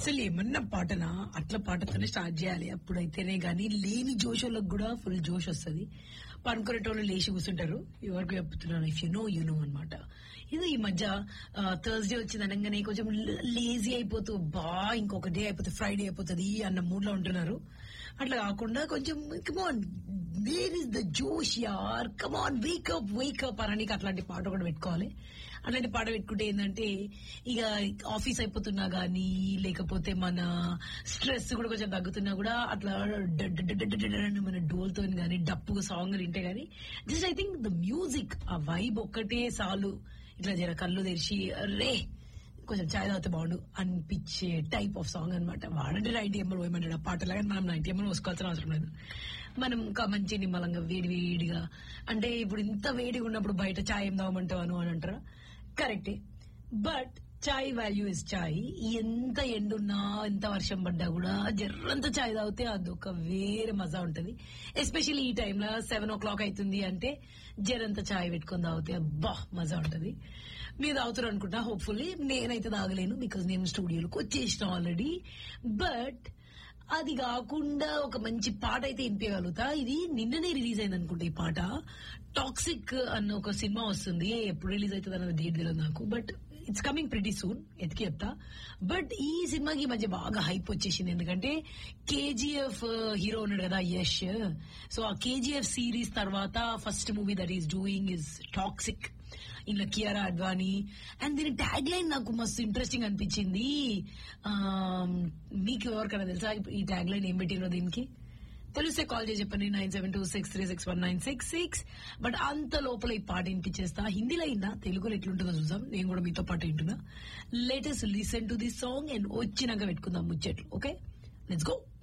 అసలు ఏమన్నా పాటనా అట్లా పాటతోనే స్టార్ట్ చేయాలి అప్పుడైతేనే గానీ లేని జోష్ వాళ్ళకి కూడా ఫుల్ జోష్ వస్తుంది పనుకునేటోళ్ళు లేచి కూర్చుంటారు ఎవరికి చెప్తున్నాను if you know you know అనమాట ఇది ఈ మధ్య థర్స్డే వచ్చింది అనగానే కొంచెం లేజీ అయిపోతూ బా ఇంకొక డే అయిపోతుంది ఫ్రైడే అయిపోతుంది అన్న మూడ్ లో ఉంటున్నారు అట్లా కాకుండా కొంచెం కమాన్ వేర్ ఇస్ ద జోష్ యార్ కమాన్ వేకప్ వేకప్ అనడానికి అట్లాంటి పాట కూడా పెట్టుకోవాలి అట్లాంటి పాట పెట్టుకుంటే ఏంటంటే ఇక ఆఫీస్ అయిపోతున్నా గానీ లేకపోతే మన స్ట్రెస్ కూడా కొంచెం తగ్గుతున్నా కూడా అట్లా డ- డ- డ- డ- డ- డ- అని మన డోల్తో గానీ డప్పు సాంగ్ వింటే గానీ just I think the music ఆ వైబ్ ఒక్కటే చాలు ఇట్లా జర కళ్ళు తెరిచి రే కొంచెం చాయ్ తాగితే బాగుండు అనిపించే టైప్ ఆఫ్ సాంగ్ అనమాట వాడంటే నైన్టీ ఎంఎల్ పోయమన్నాడు ఆ పాటలాగా మనం నైన్టీ ఎంఎల్ పోసుకోవాల్సిన అవసరం లేదు మనం ఇంకా మంచి నిమ్మలంగా వేడి వేడిగా అంటే ఇప్పుడు ఇంత వేడిగా ఉన్నప్పుడు బయట చాయ్ ఏం తాగమంటావు అని అంటారా కరెక్టే but chai value is chai ఎంత ఎండున్నా ఎంత వర్షం పడ్డా కూడా జర్రంత చాయ్ తాగితే అదొక వేరే మజా ఉంటది ఎస్పెషల్లీ ఈ టైంలో సెవెన్ ఓ క్లాక్ అవుతుంది అంటే జరంత చాయ్ పెట్టుకొని తాగితే అబ్బా మజా ఉంటది మీరు తాగుతారు అనుకుంటా హోప్ఫుల్లీ నేనైతే తాగలేను బికాజ్ నేను స్టూడియోలోకి వచ్చేసిన ఆల్రెడీ బట్ అది కాకుండా ఒక మంచి పాట అయితే వినిపించగలుగుతా ఇది నిన్ననే రిలీజ్ అయింది అనుకుంటా ఈ పాట టాక్సిక్ అన్న ఒక సినిమా వస్తుంది ఎప్పుడు రిలీజ్ అవుతుంది అన్నది డేట్ తెలియదు నాకు but it's coming pretty soon ఎతికి చెప్తా బట్ ఈ సినిమాకి ఈ మధ్య బాగా హైప్ వచ్చేసింది ఎందుకంటే కేజీఎఫ్ హీరో ఉన్నాడు కదా యష్ సో ఆ కేజీఎఫ్ సిరీస్ తర్వాత first movie that is doing is Toxic ఇలా కియారా అడ్వాణి అండ్ దీని ట్యాగ్ లైన్ నాకు మస్తు ఇంట్రెస్టింగ్ అనిపించింది ఆమ్, మీకు ఎవరికైనా తెలుసా ఇప్పుడు ఈ ట్యాగ్ లైన్ ఏం పెట్టినో దీనికి తెలిస్తే కాల్ చేసి చెప్పండి nine seven two six three six one nine six six but అంత లోపల ఈ పాట వినిపించేస్తా హిందీలో అయినా తెలుగులో ఎట్లుంటుందో చూద్దాం నేను కూడా మీతో పాటు వింటున్నా latest listen to this song and వచ్చినాక పెట్టుకుందాం ముచ్చట్లు ఓకే లెట్స్ గో